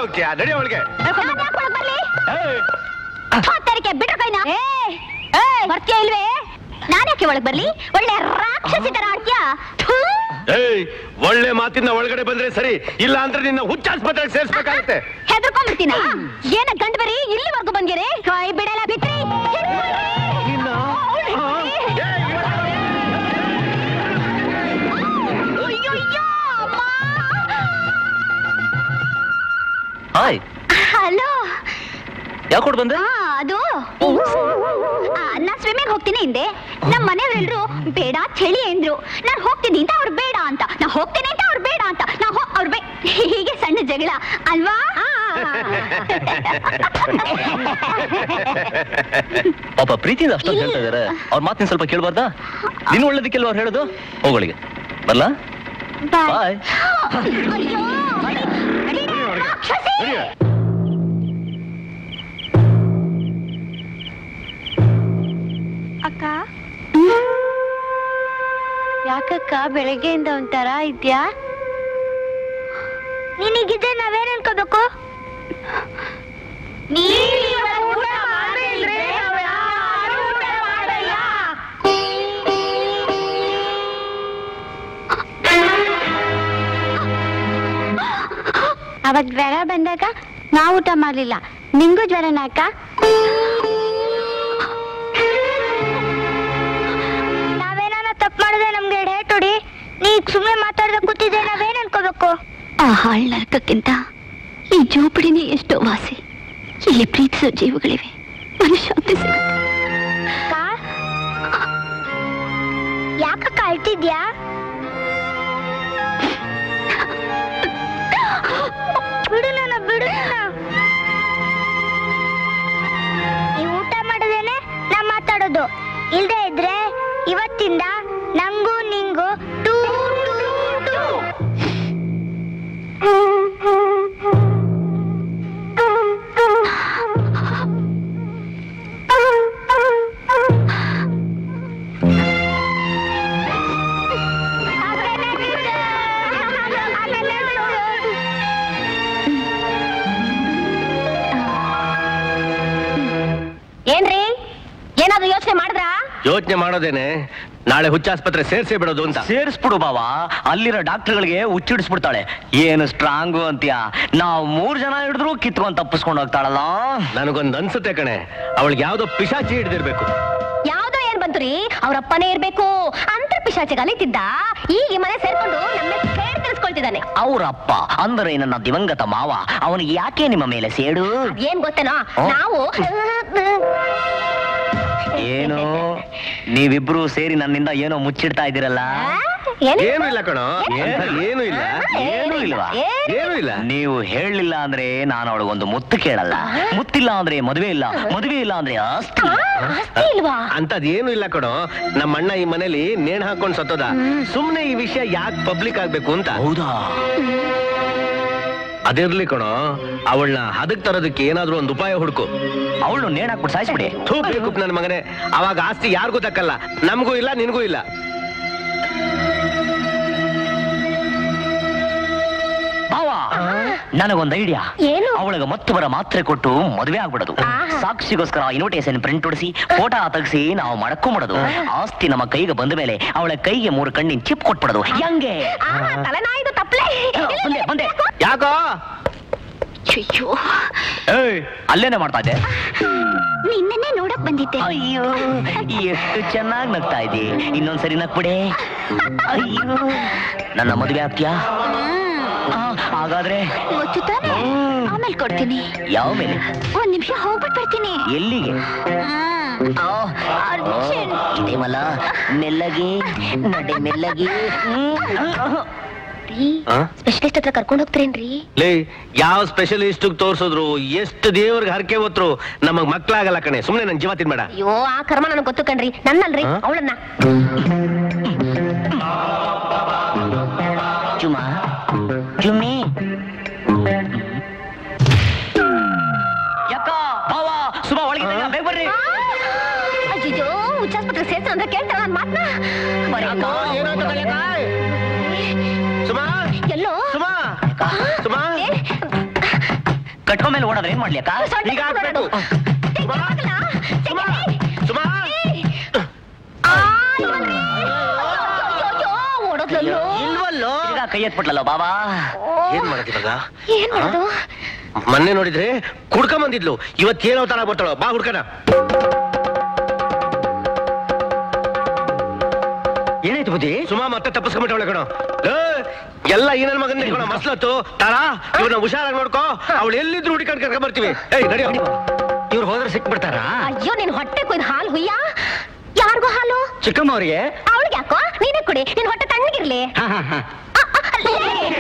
ಹೋಗ್ತೀಯಾ ನಡಿ ಅವಳಿಗೆ ನಾನ್ ಯಾಕ್ ಒಳಗ್ ಬರ್ಲಿ ಹತ್ತರಿಕೆ ಬಿಡ್ರ ಕೈನ ಬರ್ತೀಯ ಇಲ್ವೇ ನಾನ್ ಯಾಕೆ ಒಳಗ್ ಬರ್ಲಿ ಒಳ್ಳೆ ರಾಕ್ಷಸಿ ತರ ಆಡ್ತೀಯಾ ಥು. ಏಯ್ ಒಳ್ಳೆ ಮಾತಿಂದ ಒಳಗಡೆ ಬಂದ್ರೆ ಸರಿ ಇಲ್ಲ ಅಂದ್ರೆ ನಿನ್ನ ಹುಚ್ಚ ಆಸ್ಪತ್ರೆಗೆ ಸೇರ್ಸ್ಬೇಕಾಗತ್ತೆ ಹೆದರ್ಕೊಂಡ್ಬಿಡ್ತೀನ ಏನ ಗಂಡ್ ಬರೀ ಇಲ್ಲಿವರೆಗೂ ಬಂದಿರಿ ಕೈ ಬಿಡಲ್ಲ ಬಿಟ್ರಿ ಹಾಯ್ ಹಲೋ ಯಾಕೆ ಬಂದೆ ಅದು ಆ, ನಾನ್ ಸ್ವಿಮ್ಮಿಂಗ್ ಹೋಗ್ತೀನಿ ಹಿಂದೆ ನಮ್ಮ ಮನೆಯವರೆಲ್ಲರೂ ಬೇಡ ಚಳಿ ಅಂದ್ರು ನಾನ್ ಹೋಗ್ತೀನಿ ಅಂತ ಅವ್ರು ಬೇಡ ಅಂತ ನಾ ಹೋಗ್ತೀನಿ ಅಂತ ಅವ್ರು ಬೇಡ ಅಂತ ನಾ ಹೋ ಅವ್ರು ಬೇ ಹೀಗೆ ಸಣ್ಣ ಜಗಳ ಅಲ್ವಾ ಪಾಪ ಪ್ರೀತಿಯಿಂದ ಅಷ್ಟೊಂದು ಹೇಳ್ತಾ ಇದಾರೆ ಅವ್ರ ಮಾತಿನ ಸ್ವಲ್ಪ ಕೇಳ್ಬಾರ್ದಾ ನೀನು ಒಳ್ಳೇದಕ್ಕೆಲ್ವ ಅವ್ರು ಹೇಳೋದು ಹೋಗಳಿಗೆ ಬರ್ಲಾ ಬಾಯ್ ಅಯ್ಯೋ ರಾಕ್ಷಸಿ! ಅಕ್ಕ ಯಾಕಕ್ಕ ಬೆಳಗ್ಗೆಯಿಂದ ಒಂಥರ ಇದ್ಯಾ ನಿನಗಿದೆ ನಾವೇನ್ ಅನ್ಕೋಬೇಕು ಅವಾಗ ಜ್ವರ ಬಂದಾಗ ನಾವು ಊಟ ಮಾಡ್ಲಿಲ್ಲ ನಿಂಗೂ ಜ್ವರನ ಅಕ್ಕ ನಾವೇನಾನ ತಪ್ಪು ಮಾಡಿದ್ರೆ ನಮ್ಗೆ ಎರಡು ಹೇಟ್ ಹೊಡಿ ನೀ ಸುಮ್ಮನೆ ಮಾತಾಡ್ದೆ ಕೂತಿದ್ರೆ ನಾವೇನ್ ಅನ್ಕೋಬೇಕು ಆ ಹಾಳ್ ನರಕಕ್ಕಿಂತ ಈ ಜೋಪಡಿನೇ ಎಷ್ಟೋ ವಾಸಿ ಇಲ್ಲಿ ಪ್ರೀತಿಸೋ ಜೀವಗಳಿವೆ ಮನುಷ್ಯಾಂತಿ ಸಿಗುತ್ತೆ ಯಾಕಕ್ಕ ಅಳ್ತಿದ್ಯಾ ಬಿಡು ನನ್ನ ಬಿಡು ನನ್ನ ನೀವು ಊಟ ಮಾಡದೇನೆ ನಾ ಮಾತಾಡೋದು ಇಲ್ದೇ ಇದ್ರೆ ಇವತ್ತಿಂದ ನಂಗೂ ನಿಂಗೂ ಟೂ ಟೂ ಟೂ ಏನ್ರಿ ಏನಾದ್ರು ಯೋಚನೆ ಮಾಡಿದ್ರಾ ಯೋಚನೆ ಮಾಡೋದೇನೆ ನಾಳೆ ಹುಚ್ಚಾಸ್ಪತ್ರೆ ಸೇರ್ಸೇ ಬಿಡೋದು ಅಂತ ಸೇರಿಸ್ಬಿಡು ಬಾವ ಅಲ್ಲಿರೋ ಡಾಕ್ಟರ್ಗಳಿಗೆ ಹುಚ್ಚಿಡಿಸ್ಬಿಡ್ತಾಳೆ ಏನು ಸ್ಟ್ರಾಂಗು ಅಂತೀಯ ನಾವು ಮೂರ್ ಜನ ಹಿಡಿದ್ರು ಕಿತ್ಕೊಂಡ್ ತಪ್ಪಿಸ್ಕೊಂಡು ಹೋಗ್ತಾಳಲ್ಲ ನನಗೊಂದು ಅನ್ಸುತ್ತೆ ಕಣೆ ಅವಳಿಗೆ ಯಾವ್ದೋ ಪಿಶಾಚಿ ಹಿಡ್ದಿರ್ಬೇಕು ಯಾವ್ದೋ ಏನ್ ಬಂತು ರೀ ಅವ್ರಪ್ಪನೇ ಇರ್ಬೇಕು ಅಂತರ್ ಪಿಶಾಚಿಗೆ ಅಲಿತಿದ್ದ ಈಗ ಈ ಮನೆ ಸೇರ್ಕೊಂಡು ನಮ್ಮ ಸೇಡ್ ತಿಳಿಸ್ಕೊಳ್ತಿದ್ದಾನೆ ಅವರಪ್ಪ ಅಂದರೆ ನನ್ನ ದಿವಂಗತ ಮಾವ ಅವನಿಗೆ ಯಾಕೆ ನಿಮ್ಮ ಮೇಲೆ ಸೇಡು ಏನ್ ಗೊತ್ತೇನೋ ಹ್ಮ್. ನಾವು ಏನು ನೀವಿಬ್ರು ಸೇರಿ ನನ್ನಿಂದ ಏನೋ ಮುಚ್ಚಿಡ್ತಾ ಇದ್ದೀರಲ್ಲ ಏನು? ಏನು ಇಲ್ಲ ಕಣೋ ಏನು? ಏನು ಇಲ್ಲ ಏನು ಇಲ್ವಾ ಏನು? ಏನು ಇಲ್ಲ ನೀವು ಹೇಳಲಿಲ್ಲ ಅಂದ್ರೆ ನಾನು ಅವಳಿಗೊಂದು ಮುತ್ತು ಕೇಳಲ್ಲ ಮುತ್ತಿಲ್ಲ ಅಂದ್ರೆ ಮದುವೆ ಇಲ್ಲ ಮದುವೆ ಇಲ್ಲ ಅಂದ್ರೆ ಆಸ್ತಿ ಆಸ್ತಿ ಇಲ್ವಾ ಅಂತದ್ ಏನು ಇಲ್ಲ ಕಣೋ ನಮ್ಮ ಅಣ್ಣ ಈ ಮನೇಲಿ ನೇಣ್ ಹಾಕೊಂಡ್ ಸತ್ತೋದ ಸುಮ್ನೆ ಈ ವಿಷಯ ಯಾಕೆ ಪಬ್ಲಿಕ್ ಆಗ್ಬೇಕು ಅಂತ ಹೌದಾ ಅದಿರ್ಲಿ ಕಣೋ ಅವಳನ್ನ ಹದಕ್ ತರೋದಕ್ಕೆ ಏನಾದ್ರೂ ಒಂದು ಉಪಾಯ ಹುಡುಕು ಅವಳು ನೇಣಾಕ್ಬಿಟ್ಟು ಸಾಯಿಸ್ಬಿಡಿ ಥೂ ಬೇಕು ನನ್ನ ಮಗನೇ ಅವಾಗ ಆಸ್ತಿ ಯಾರಿಗೂ ದಕ್ಕಲ್ಲ ನಮಗೂ ಇಲ್ಲ ನಿನಗೂ ಇಲ್ಲ ಬಾವ ನನಗೊಂದು ಐಡಿಯಾ ಏನು? ಅವಳಿಗೆ ಮತ್ತೊಬ್ಬರ ಮಾತ್ರೆ ಕೊಟ್ಟು ಮದುವೆ ಆಗ್ಬಿಡೋದು ಆಹಾ. ಸಾಕ್ಷಿಗೋಸ್ಕರ ಇನ್ವಿಟೇಷನ್ ಪ್ರಿಂಟ್ ಹೊಡಿಸಿ ಫೋಟೋ ತೆಗಿಸಿ ನಾವು ಮಡಕೊಂಬಿಡೋದು ಆಸ್ತಿ ನಮ್ಮ ಕೈಗೆ ಬಂದ ಮೇಲೆ ಅವಳ ಕೈಗೆ ಮೂರು ಕಣ್ಣಿನ ಚಿಪ್ ಕೊಟ್ಬಿಡೋದು ಹೆಂಗೆ ಆ, ತಲೆನಾಯ್ದು ತಪ್ಪಲೆ ಬಂದೆ ಬಂದೆ ಯಾಕೋ ಅಯ್ಯೋ ಏಯ್ ಅಲ್ಲೇನೆ ಮಾಡ್ತಾ ಇದ್ದೆ ನಿನ್ನೆ ನೋಡಕ್ ಬಂದಿದ್ದೆ ಅಯ್ಯೋ ಎಷ್ಟು ಚೆನ್ನಾಗಿ ನಗ್ತಾ ಇದ್ದಿ ಇನ್ನೊಂದ್ಸರಿ ನಗ್ಬಿಡೆ ಅಯ್ಯೋ ನನ್ನ ಮದುವೆ ಆಗ್ತೀಯಾ ಆ, ಹಾಗಾದ್ರೆ ಗೊತ್ತು ತಾನೆ ಆಮೇಲೆ ಕೊಡ್ತೀನಿ ಯಾವ ಮೇಲೆ ಒಂದ್ ನಿಮಿಷ ಹೋಗ್ಬಿಟ್ಟು ಬರ್ತೀನಿ ಎಲ್ಲಿಗೆ ಆ, ಅರ್ಜೆಂಟ್. ಆ, ಇದೇಮಲ್ಲ ಮೆಲ್ಲಗೆ ನಡೆ ಮೆಲ್ಲಗೆ ಹ್ಮ್. ಆ? ಸ್ಪೆಷಲಿಸ್ಟ್ ಹತ್ರ ಕರ್ಕೊಂಡು ಹೋಗ್ತೀರೇನ್ರಿ ಲೇ ಯಾವ ಸ್ಪೆಷಲಿಸ್ಟ್ ತೋರ್ಸಿದ್ರು ಎಷ್ಟು ದೇವ್ರಿಗೆ ಹರಕೆ ಹೊತ್ರು ನಮಗ್ ಮಕ್ಳಾಗಲ್ಲ ಕಣೆ ಸುಮ್ನೆ ನನ್ ಜೀವ ತಿನ್ಬೇಡ ಅಯ್ಯೋ ಆ ಕರ್ಮ ನನಗೆ ಗೊತ್ತು ಕಣ್ರಿ ನನ್ನಲ್ರಿ ಹಾ? ಅವಳನ್ನ ಚುಮಾ ಚುಮ್ಮಿ ಯಕ್ಕ ಬಾವ ಸುಮಾ ಒಳಗಿದ್ದ ಬೇಗ ಬರ್ರಿ ಅಯ್ಯೋ ಹುಚ್ಚಾಸ್ಪತ್ರೆ ಸೇರ್ಸ ಅಂದ್ರೆ ಕೇಳ್ತಾರ ನನ್ ಮಾತ್ನ ಸುಮಾ ಎಲ್ಲೋ ಸುಮಾ ಸುಮಾ ಏ, ಕಟ್ಕೊ ಮೇಲೆ ಓಡೋದ್ರೆ ಏನ್ ಮಾಡ್ಲಿ ಅಕ್ಕ ಸೊಂಟ ಈಗ ಹಾಕ್ಬೇಕು. ತೆಗ್ದು ಹಾಕ್ಲಾ? ಸುಮಾ ಸುಮಾ ಆ, ಇಲ್ವಲ್ರಿ? ಅಯ್ಯೋ, ಓಡೋದ್ಲಲ್ಲೋ. ಇಲ್ವಲ್ಲೋ ಈಗ ಕೈ ಎತ್ಬಿಟ್ಲಲ್ಲ ಬಾಬಾ ಏನ್ ಮಾಡೋದು ಇವಾಗ ಏನ್ ಮಾಡೋದು ಮೊನ್ನೆ ನೋಡಿದ್ರೆ ಕುಡ್ಕೊಂಡ್ ಬಂದಿದ್ಲು ಇವತ್ತೇನೋ ತರ ಬರ್ತಾಳ ಬಾ ಹುಡ್ಕಣ ಏನಾಯ್ತು ಬುದ್ಧಿ ಸುಮಾ ಮತ್ತೆ ತಪ್ಪಿಸ್ಕೊಂಡ್ಬಿಟ್ಟವಳೆ ಕಣ ಎಲ್ಲ ಈ ನನ್ ಮಗನ್ ಕಣ ಮಸ್ಲತ್ತು ತಾರಾ ಇವ್ರನ್ನ ಹುಷಾರಾಗಿ ನೋಡ್ಕೋ ಅವಳು ಎಲ್ಲಿದ್ರು ಹುಡುಕಂಡ್ ಕರ್ಕೊಂಡ್ ಬರ್ತೀವಿ ಏಯ್ ನಡಿಯೋ ಇವ್ರು ಹೋದ್ರೆ ಸಿಕ್ಬಿಡ್ತಾರಾ ಅಯ್ಯೋ ನಿನ್ ಹೊಟ್ಟೆ ಕೊಯ್ದು ಹಾಲು ಹುಯ್ಯ ಯಾರಿಗೂ ಹಾಲು ಚಿಕ್ಕಮ್ಮ ಅವ್ರಿಗೆ ಅವಳಿಗೆ ಯಾಕೋ ನೀನೇ ಕೊಡಿ ನಿನ್ ಹೊಟ್ಟೆ ತಣ್ಣಗಿರ್ಲಿ ಹಾ ಹಾ ಹಾ ಆ, ಆ, ಅಲ್ಲೇ.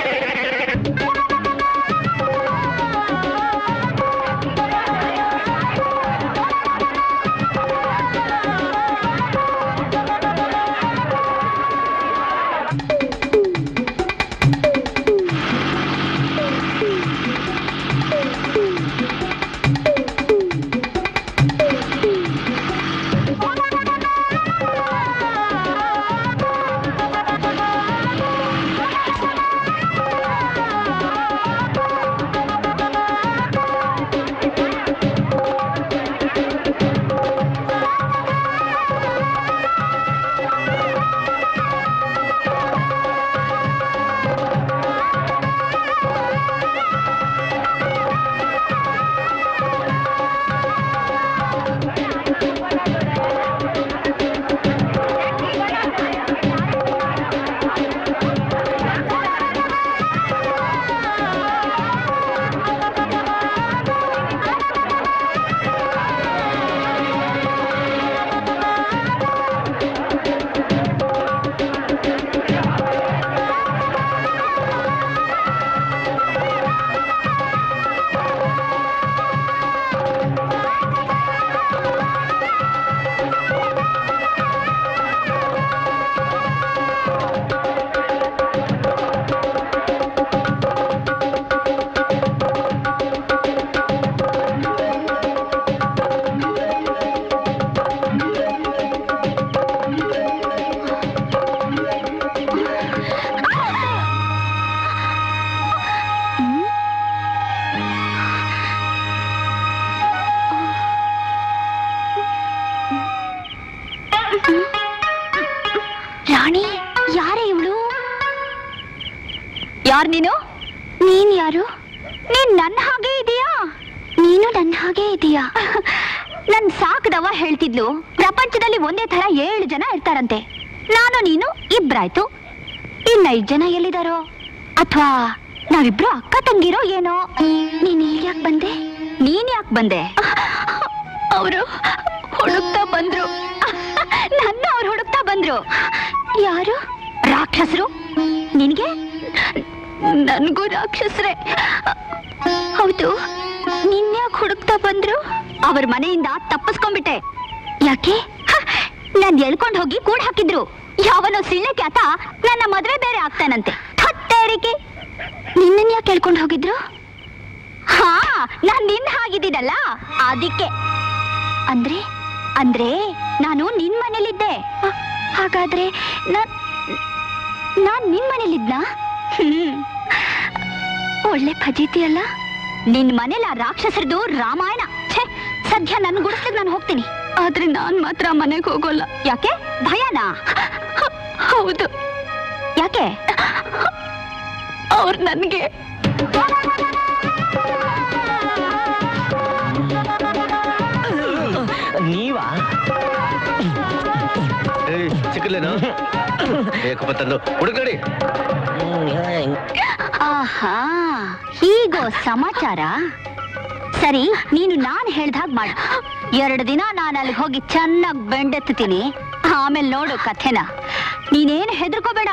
ರಾಣಿ ಯಾರೇ ಇವಳು ಯಾರು ನೀನು ನೀನ್ ಯಾರು ನೀನ್ ನನ್ನ ಹಾಗೆ ಇದೀಯಾ ನೀನು ನನ್ನ ಹಾಗೆ ಇದೀಯಾ ನನ್ ಸಾಕದವ ಹೇಳ್ತಿದ್ಲು ಪ್ರಪಂಚದಲ್ಲಿ ಒಂದೇ ತರ ಏಳು ಜನ ಇರ್ತಾರಂತೆ ನಾನು ನೀನು ಇಬ್ರಾಯ್ತು ಇನ್ನ ಐದ್ ಜನ ಎಲ್ಲಿದಾರೋ ಅಥವಾ ನಾವಿಬ್ರು ಅಕ್ಕ ತಂಗಿರೋ ಏನೋ ನೀನ್ ಯಾಕೆ ಬಂದೆ ನೀನ್ ಯಾಕೆ ಬಂದೆ ಅವರು ಹುಡುಕ್ತಾ ಬಂದ್ರು ನನ್ನ ಅವ್ರು ಹುಡುಕ್ತಾ ಬಂದ್ರು ಯಾರು ರಾಕ್ಷಸರು ನಿನ್ಗೆ ನನ್ಗೂ ರಾಕ್ಷಸರೇ ಹೌದು ನಿನ್ಯಾಕ್ ಹುಡುಕ್ತಾ ಬಂದ್ರು ಅವ್ರ ಮನೆಯಿಂದ ತಪ್ಪಿಸ್ಕೊಂಡ್ಬಿಟ್ಟೆ ಯಾಕೆ ಹ, ನಾನ್ ಎಳ್ಕೊಂಡ್ ಹೋಗಿ ಕೂಡ್ ಹಾಕಿದ್ರು ಯಾವನೋ ಸಿಳ್ಳೆ ಕ್ಯಾತ ನನ್ನ ಮದ್ವೆ ಬೇರೆ ಆಗ್ತಾನಂತೆ ಹತ್ತೇರಿಕೆ ನಿನ್ನನ್ ಯಾಕೆ ಎಳ್ಕೊಂಡ್ ಹೋಗಿದ್ರು ಹಾ ನಾನ್ ನಿನ್ ಹಾಗಿದ್ದೀನಲ್ಲ ಅದಕ್ಕೆ ಅಂದ್ರೆ ಅಂದ್ರೆ ನಾನು ನಿನ್ ಮನೇಲಿದ್ದೆ ಹ, ಹಾಗಾದ್ರೆ ನಾನ್ ನಾನ್ ನಿನ್ ಮನೇಲಿದ್ನಾ ಹ್ಮ್ ಒಳ್ಳೆ ಫಜೀತಿ ಅಲ್ಲ ನಿನ್ ಮನೇಲಿ ಆ ರಾಕ್ಷಸರದು ರಾಮಾಯಣ ಛೇ ಸದ್ಯ ನನ್ ಗುಡಿಸ್ಲಿಕ್ಕೆ ನಾನು ಹೋಗ್ತೀನಿ ಆದ್ರೆ ನಾನ್ ಮಾತ್ರ ಮನೆಗೆ ಹೋಗೋಲ್ಲ ಯಾಕೆ ಭಯನಾ ಹೌದು ಯಾಕೆ ಅವ್ರು ನನ್ಗೆ ನೀವಾ ಏಯ್ ಸಿಕ್ಕಲೇನು ಏಕಪ್ಪ ತಂದು ಹುಡುಕ್ ನಡಿ ಆಹಾ ಹೀಗೋ ಸಮಾಚಾರ ಸರಿ ನೀನು ನಾನ್ ಹೇಳ್ದಾಗ ಮಾಡು ಎರಡು ದಿನ ನಾನು ಅಲ್ಲಿಗೆ ಹೋಗಿ ಚೆನ್ನಾಗಿ ಬೆಂಡೆತ್ತೀನಿ ಆಮೇಲೆ ನೋಡು ಕಥೆನ ನೀನೇನು ಹೆದರ್ಕೋಬೇಡ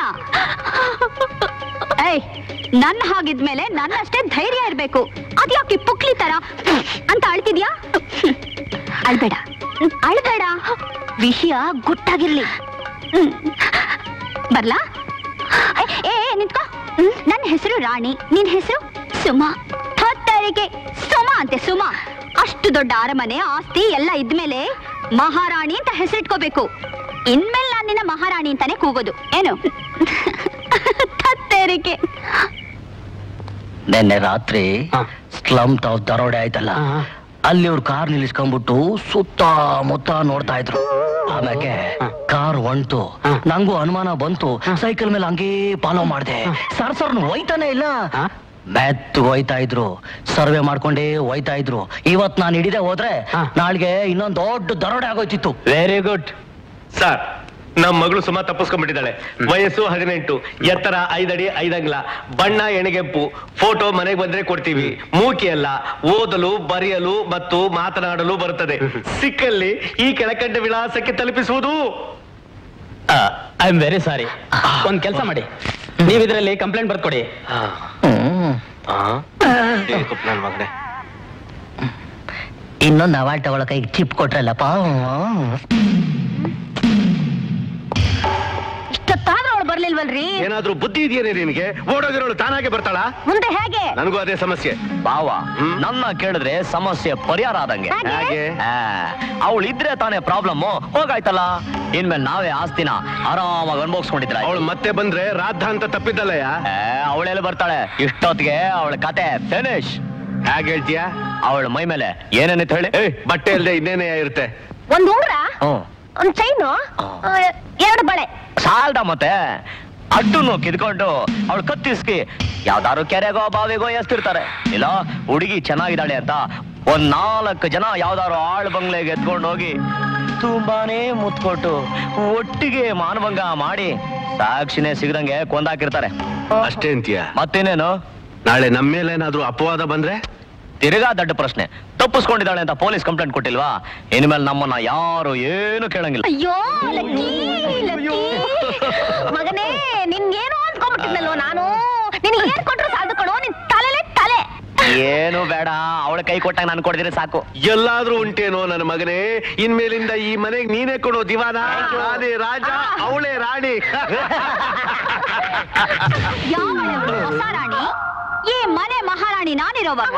ಏಯ್ ನನ್ನ ಹಾಗಿದ್ಮೇಲೆ ನನ್ನಷ್ಟೇ ಧೈರ್ಯ ಇರ್ಬೇಕು ಅದ್ಯಾಕೆ ಪುಕ್ಲಿ ತರ ಅಂತ ಅಳ್ತಿದ್ಯಾ ಅಳ್ಬೇಡ ಅಳ್ಬೇಡ ವಿಷಯ ಗುಟ್ಟಾಗಿರ್ಲಿ ಹ್ಮ್. ಬರ್ಲಾ ಏ, ಏ ಏ, ನಿಂತ್ಕೋ ನನ್ನ ಹೆಸರು ರಾಣಿ ನಿನ್ ಹೆಸರು ಸುಮಾ ಹತ್ತರಿಗೆ ಸುಮಾ ಅಂತೆ ಸುಮಾ ಅಷ್ಟು ದೊಡ್ಡ ಅರಮನೆ ಆಸ್ತಿ ಎಲ್ಲ ಇದ್ಮೇಲೆ ಮಹಾರಾಣಿ ಅಂತ ಹೆಸರಿಟ್ಕೋಬೇಕು ಇನ್ಮೇಲೆ ನಾನು ನಿನ್ನ ಮಹಾರಾಣಿ ಅಂತಾನೆ ಕೂಗೋದು ಏನು ಹತ್ತರಿಗೆ ನಿನ್ನೆ ರಾತ್ರಿ ಹಾ. ಸ್ಲಮ್ ತಾವ್ ದರೋಡೆ ಆಯ್ತಲ್ಲ ಅಲ್ಲಿ ಅವ್ರ ಕಾರ್ ನಿಲ್ಲಿಸ್ಕೊಂಡ್ಬಿಟ್ಟು ಸುತ್ತ ಮುತ್ತ ನೋಡ್ತಾ ಇದ್ರು ಆಮ್ಯಾಕೆ ಕಾರ್ ಹೊಂಟು ನಂಗೂ ಅನುಮಾನ ಬಂತು ಸೈಕಲ್ ಮೇಲೆ ಹಂಗೇ ಫಾಲೋ ಮಾಡ್ದೆ ಸರ್ ಸರ್ ಹೋಯ್ತಾನೆ ಇಲ್ಲ ಮೆತ್ತು ಹೋಯ್ತಾ ಇದ್ರು ಸರ್ವೆ ಮಾಡ್ಕೊಂಡೇ ಹೋಯ್ತಾ ಇದ್ರು ಇವತ್ ನಾನು ಹಿಡಿದೆ ಹೋದ್ರೆ ನಾಳೆಗೆ ಇನ್ನೊಂದ್ ದೊಡ್ಡ ದರೋಡೆ ಆಗೋಯ್ತಿತ್ತು ವೆರಿ ಗುಡ್ ಸರ್ ನಮ್ಮ ಮಗಳು ಸುಮಾ ತಪ್ಪಿಸ್ಕೊಂಡ್ಬಿಟ್ಟಿದ್ದಾಳೆ ವಯಸ್ಸು ಹದಿನೆಂಟು ಎತ್ತರ ಐದಡಿ ಐದಂಗ್ಲ ಬಣ್ಣ ಎಣೆಗೆಂಪು ಫೋಟೋ ಮನೆಗೆ ಬಂದ್ರೆ ಕೊಡ್ತೀವಿ ಮೂಕಿ ಅಲ್ಲ ಓದಲು ಬರೆಯಲು ಮತ್ತು ಮಾತನಾಡಲು ಬರುತ್ತದೆ ಸಿಕ್ಕಲ್ಲಿ ಈ ಕೆಳಕಂಡ ವಿಳಾಸಕ್ಕೆ ತಲುಪಿಸುವುದು ಐ ಆಮ್ ವೆರಿ ಸಾರಿ ಒಂದ್ ಕೆಲಸ ಮಾಡಿ ನೀವ್ ಇದರಲ್ಲಿ ಕಂಪ್ಲೇಂಟ್ ಬರ್ಕೊಡಿ ಹ್ಮ್ ನನ್ ಮಗನೇ ಇನ್ನೊಂದು ಅವಾರ್ಡ್ ತಗೊಳಕ ಈಗ ಚಿಪ್ ಕೊಟ್ರಲ್ಲಪ್ಪ ಇಷ್ಟೊತ್ತಾದ್ರೂ ಅವಳು ಬರ್ಲಿಲ್ವಲ್ರಿ ಏನಾದ್ರೂ ಬುದ್ಧಿ ಇದೆಯೇನೆ ನಿನಗೆ ಓಡೋಗಿರೋಳು ತಾನಾಗೆ ಬರ್ತಾಳ ಮುಂದೆ ಹೇಗೆ ನನಗೂ ಅದೇ ಸಮಸ್ಯೆ ಬಾವ ಹ್ಮ್. ನನ್ನ ಕೇಳಿದ್ರೆ ಸಮಸ್ಯೆ ಪರಿಹಾರ ಆದಂಗೆ ಹೇಗೆ? ಹಾಗೆ ಅವಳು ಇದ್ರೆ ತಾನೇ ಪ್ರಾಬ್ಲಮ್ ಹೋಗಾಯ್ತಲ್ಲ ಇನ್ಮೇಲೆ ನಾವೇ ಆಸ್ತಿನ ಆರಾಮಾಗಿ ಅನ್ಭೋಗ್ಸ್ಕೊಂಡಿದ್ರ ಅವಳು ಮತ್ತೆ ಬಂದ್ರೆ ರಾಧ ಅಂತ ತಪ್ಪಿದ್ದಲ್ಲಯ್ಯ ಅವಳೆಲ್ಲ ಬರ್ತಾಳೆ ಇಷ್ಟೊತ್ತಿಗೆ ಅವಳ ಕತೆ ಫಿನಿಶ್ ಹೇಗೆ ಹೇಳ್ತೀಯಾ ಅವಳ ಮೈ ಮೇಲೆ ಏನೇನಿತ್ತು ಹೇಳಿ ಏಯ್ ಬಟ್ಟೆ ಇಲ್ದೆ ಇನ್ನೇನೇ ಇರುತ್ತೆ ಒಂದ್ ಉಂಗ್ರ ಹ್ಮ್ ಒಂದ್ ಚೈನು ಎರಡು ಬಳೆ ಸಾಲ್ದ ಮತ್ತೆ ಅಡ್ಡುನು ಕಿದ್ಕೊಂಡು ಅವಳು ಕತ್ತಿಸ್ಕಿ ಯಾವ್ದಾರು ಕೆರೆಗೋ ಬಾವಿಗೋ ಎಸ್ತಿರ್ತಾರೆ ಇಲ್ಲ ಹುಡುಗಿ ಚೆನ್ನಾಗಿದ್ದಾಳೆ ಅಂತ ಒಂದ್ ನಾಲ್ಕು ಜನ ಯಾವ್ದಾರು ಆಳ್ ಬಂಗ್ಲೆಗೆ ಎತ್ಕೊಂಡು ಹೋಗಿ ತುಂಬಾನೇ ಮುತ್ಕೊಟ್ಟು ಒಟ್ಟಿಗೆ ಮಾನಭಂಗ ಮಾಡಿ ಸಾಕ್ಷಿನೇ ಸಿಗದಂಗೆ ಕೊಂದಾಕಿರ್ತಾರೆ ಅಷ್ಟೇ ಅಂತೀಯ ಮತ್ತೇನೇನು ನಾಳೆ ನಮ್ಮ ಮೇಲೇನಾದ್ರೂ ಅಪವಾದ ಬಂದ್ರೆ ತಿರ್ಗಾ ದೊಡ್ಡ ಪ್ರಶ್ನೆ ತಪ್ಪಿಸ್ಕೊಂಡಿದ್ದಾಳೆ ಅಂತ ಪೊಲೀಸ್ ಕಂಪ್ಲೇಂಟ್ ಕೊಟ್ಟಿಲ್ವಾ ಇನ್ಮೇಲೆ ನಮ್ಮನ್ನ ಯಾರು ಏನು ಕೇಳಂಗಿಲ್ಲ ಅಯ್ಯೋ ಲಕ್ಕಿ ಲಕ್ಕಿ ಮಗನೇ ನಿನ್ಗೇನು ಅಂದ್ಕೊಂಡ್ಬಿಟ್ಟಿದ್ನಲ್ವ ನಾನು ನಿನ್ ಏನ್ ಕೊಟ್ರು ಸಾಲದು ಕಣೋ ನಿನ್ ತಲೆಲೆ ತಲೆ ಏನು ಬೇಡ ಅವಳ ಕೈ ಕೊಟ್ಟಾಗ ನಾನು ಕೊಡ್ದಿದ್ರೆ ಸಾಕು ಎಲ್ಲಾದ್ರೂ ಉಂಟೇನೋ ನನ್ನ ಮಗನೇ ಇನ್ಮೇಲಿಂದ ಈ ಮನೆಗೆ ನೀನೇ ಕೊಡೋ ದಿವಾನ ನಾನೇ ರಾಜ ಅವಳೇ ರಾಣಿ ಯಾವಳೆ ಅವ್ಳು ಹೊಸ ರಾಣಿ ಈ ಮನೆ ಮಹಾರಾಣಿ ನಾನಿರೋವಾಗ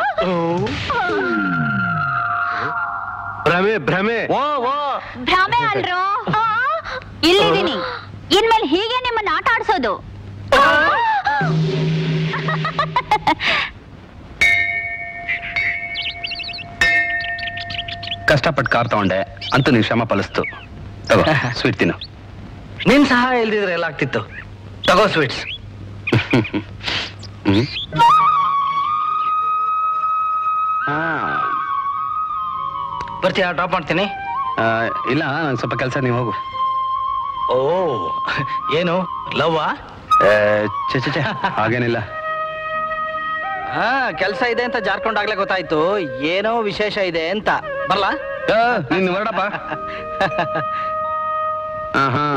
ಭ್ರಮೆ ಭ್ರಮೆ ಓ ಓ ಭ್ರಮೆ ಅಲ್ರೋ ಇಲ್ಲಿದ್ದೀನಿ ಇನ್ಮೇಲೆ ಹೀಗೆ ನಿಮ್ಮನ್ನ ಆಟ ಆಡ್ಸೋದು ಕಷ್ಟಪಟ್ಟು ಕಾರ್ ತಗೊಂಡೆ ಅಂತೂ ನೀವು ಶ್ರಮ ಫಲಿಸ್ತು ತಗೋ ಸ್ವೀಟ್ ತಿನ್ನು ನಿನ್ ಸಹಾಯ ಇಲ್ದಿದ್ರೆ ಎಲ್ಲ ಆಗ್ತಿತ್ತು ತಗೋ ಸ್ವೀಟ್ಸ್ ಹ್ಮ್. ಹಾ. ಬರ್ತೀಯಾ ಡ್ರಾಪ್ ಮಾಡ್ತೀನಿ ಆ, ಇಲ್ಲ ನಂಗೆ ಸ್ವಲ್ಪ ಕೆಲಸ ನೀವು ಹೋಗು ಓ ಏನು ಲವ್ವಾ ಏ, ಛೆ ಛೆ ಛೆ, ಹಾಗೇನಿಲ್ಲ ಹಾ ಕೆಲ್ಸ ಇದೆ ಅಂತ ಜಾರ್ಕೊಂಡಾಗ್ಲೇ ಗೊತ್ತಾಯ್ತು ಏನೋ ವಿಶೇಷ ಇದೆ ಅಂತ ಬರ್ಲಾ ಆ, ನೀನು ಹೊರಡಪ್ಪ ಆಹಾ.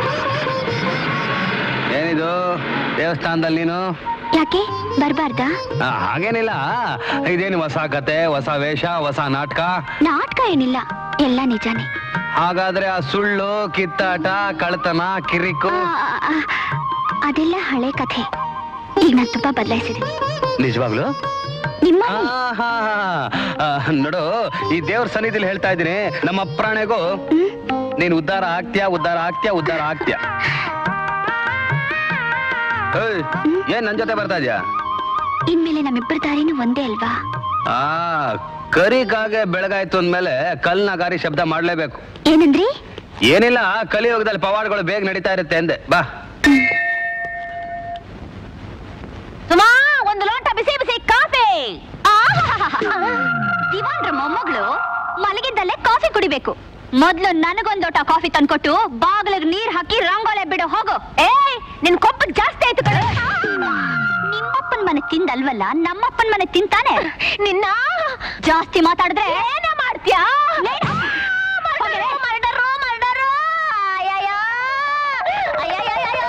ಏನಿದು ದೇವಸ್ಥಾನದಲ್ಲಿ ನೀನು ಯಾಕೆ ಬರ್ಬಾರ್ದಾ ಆ, ಹಾಗೇನಿಲ್ಲ ಇದೇನು ಹೊಸ ಕತೆ ಹೊಸ ವೇಷ ಹೊಸ ನಾಟಕ ನಾಟಕ ಏನಿಲ್ಲ ಎಲ್ಲ ನಿಜಾನೇ ಹಾಗಾದ್ರೆ ಆ ಸುಳ್ಳು ಕಿತ್ತಾಟ ಕಳ್ತನ ಕಿರಿಕು ಆ, ಆ, ಅದೆಲ್ಲ ಹಳೆ ಕಥೆ ಈಗ ನಾನು ತುಂಬಾ ಬದಲಾಯಿಸಿದ್ದೀನಿ ನಿಜವಾಗ್ಲು ನಿಮ್ಮ ಆಹಾ. ಆ, ನೋಡು ಈ ದೇವ್ರ ಸನ್ನಿಧಿಲಿ ಹೇಳ್ತಾ ಇದ್ದೀನಿ ನಮ್ಮ ಪ್ರಾಣೆಗೂ ನೀನ್ ಉದ್ಧಾರ ಆಗ್ತೀಯಾ ಉದ್ಧಾರ ಆಗ್ತೀಯಾ ಉದ್ಧಾರ ಆಗ್ತೀಯಾ ಏಯ್, ಏನ್ ನನ್ ಜೊತೆ ಬರ್ತಾ ಇದ್ಯಾ ಇನ್ಮೇಲೆ ನಮ್ಮಿಬ್ಬರ ದಾರಿನೂ ಒಂದೇ ಅಲ್ವಾ ಆ ಕರಿಗಾಗೆ ಬೆಳಗಾಯ್ತು ಅಂದ್ಮೇಲೆ ಕಲ್ನ ಗಾರಿ ಶಬ್ದ ಮಾಡ್ಲೇಬೇಕು ಏನಂದ್ರಿ ಏನಿಲ್ಲ ಕಲಿಯುಗದಲ್ಲಿ ಪವಾಡಗಳು ಬೇಗ ನಡೀತಾ ಇರುತ್ತೆ ಅಂದೆ ಬಾ ಸುಮಾ ಒಂದು ಲೋಟ ಬಿಸಿ ಬಿಸಿ ಕಾಫಿ ದಿವಾನ್ರ ಮೊಮ್ಮಗಳು ಮಲಗಿದ್ದಲ್ಲೇ ಕಾಫಿ ಕುಡಿಬೇಕು ಮೊದ್ಲು ನನಗೊಂದ್ ಲೋಟ ಕಾಫಿ ತಂದ್ಕೊಟ್ಟು ಬಾಗಿಲಿಗೆ ನೀರ್ ಹಾಕಿ ರಂಗೋಲೆ ಬಿಡು ಹೋಗು ಏ ನಿನ್ ಕೊಪ್ಪ ಜಾಸ್ತಿ ಆಯ್ತು ಕಣೆ ನಿಮ್ಮಪ್ಪನ್ ಮನೆ ತಿಂದಲ್ವಲ್ಲ ನಮ್ಮಪ್ಪನ್ ಮನೆ ತಿಂತಾನೆ ನಿನ್ನ ಜಾಸ್ತಿ ಮಾತಾಡಿದ್ರೆ ಏನೇ ಮಾಡ್ತೀಯಾ ಮರ್ಡರು ಮರ್ಡರು ಅಯ್ಯಯ್ಯೋ ಅಯ್ಯಯ್ಯಯ್ಯೋ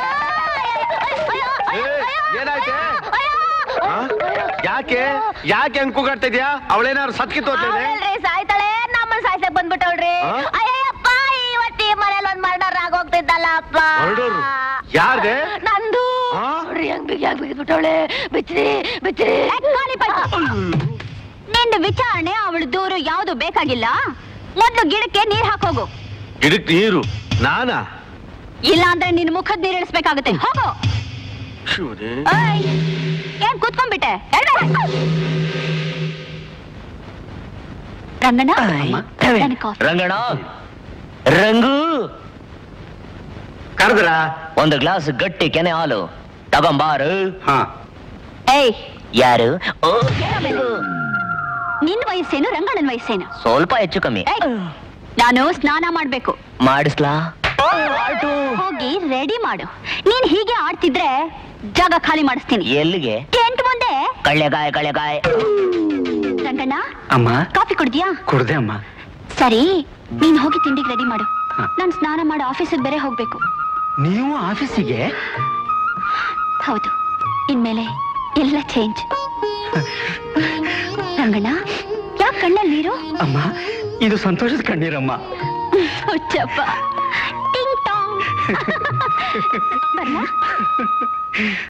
ಏನಾಯ್ತೆ ಆ? ಯಾಕೆ ಯಾಕೆ ಹಂಗ್ ಕೂಗಾಡ್ತಾ ಇದ್ಯಾ ಅವಳೇನಾದ್ರು ಸತ್ಕಿತ್ತು ಅಂತೇನೆ ಅವಳಲ್ರಿ ಸಾಯ್ತಾಳೆ ನಮ್ಮನ್ನ ಸಾಯ್ಸಕ್ ಬಂದ್ಬಿಟ್ಟವಳ್ರಿ ಆ? ಅಯ್ಯಪ್ಪ ಇವತ್ತು ಈ ಮನೇಲಿ ಒಂದ್ ಮರ್ಡರ್ ಆಗೋಗ್ತಿದ್ದಲ್ಲ ಅಪ್ಪ Murder? ಯಾರ್ದೆ? ನಂದು ಆ? ನೋಡ್ರಿ ಹಂಗ್ ಬಿಗಿ ಆಗಿ ಬಿದ್ಬಿಟ್ಟವಳೆ ಬಿಚ್ಚ್ರಿ ಬಿಚ್ಚ್ರಿ ನಿಂದ ವಿಚಾರಣೆ ಅವಳು ದೂರು ಯಾವ್ದು ಬೇಕಾಗಿಲ್ಲ ಮೊದ್ಲು ಗಿಡಕ್ಕೆ ನೀರ್ ಹಾಕೋಗು ಗಿಡಕ್ ನೀರು ನಾನಾ ಇಲ್ಲ ಅಂದ್ರೆ ನಿನ್ ಮುಖದ ನೀರ್ ಇಳಿಸ್ಬೇಕಾಗುತ್ತೆ ಹೋಗು ಶಿವನೇ ಏಯ್, ಏನ್ ಕೂತ್ಕೊಂಡ್ಬಿಟ್ಟೆ ಹೇಳ್ಬೇಡ ರಂಗಣ್ಣ ಅಮ್ಮ. ನನಗ್ ಕಾಫಿ. ರಂಗಣ್ಣ ರಂಗು ಕರೆದ್ರ ಒಂದು ಗ್ಲಾಸ್ ಗಟ್ಟಿ ಕೆನೆ ಹಾಲು ತಗೊಂಬಾರು ಹಾ ಏಯ್ ಯಾರು ಓ, ನಿನ್ ವಯಸ್ಸೇನು ರಂಗಣ್ಣನ ವಯಸ್ಸೇನು ಸ್ವಲ್ಪ ಹೆಚ್ಚು ಕಮ್ಮಿ ಏಯ್, ನಾನು ಸ್ನಾನ ಮಾಡ್ಬೇಕು ಮಾಡಿಸ್ಲಾ ಹೋಗಿ ರೆಡಿ ಮಾಡು ನೀನ್ ಹೀಗೆ ಆಡ್ತಿದ್ರೆ ಜಾಗ ಖಾಲಿ ಮಾಡಿಸ್ತೀನಿ ಎಲ್ಲಿಗೆ ಟೆಂಟ್ ಮುಂದೆ ಕಳ್ಳೆಗಾಯ ಕಳ್ಳೆಗಾಯ ರಂಗಣ್ಣ ಅಮ್ಮ ಕಾಫಿ ಕುಡ್ದ್ಯಾ ಕುಡ್ದೆ ಅಮ್ಮ ಸರಿ ನೀನ್ ಹೋಗಿ ತಿಂಡಿಗೆ ರೆಡಿ ಮಾಡು ಹ. ನಾನ್ ಸ್ನಾನ ಮಾಡಿ ಆಫೀಸಿಗೆ ಬೇರೆ ಹೋಗ್ಬೇಕು ನೀವು ಆಫೀಸಿಗೆ ಹೌದು ಇನ್ಮೇಲೆ ಎಲ್ಲ ಚೇಂಜ್ ರಂಗಣ್ಣ ಯಾಕೆ ಕಣ್ಣಲ್ಲಿ ನೀರು ಅಮ್ಮ ಇದು ಸಂತೋಷದ ಕಣ್ಣೀರಮ್ಮ ಹುಚ್ಚಪ್ಪ ಟಿಂಗ್ ಟಾಂಗ್ ಬರ್ಲಾ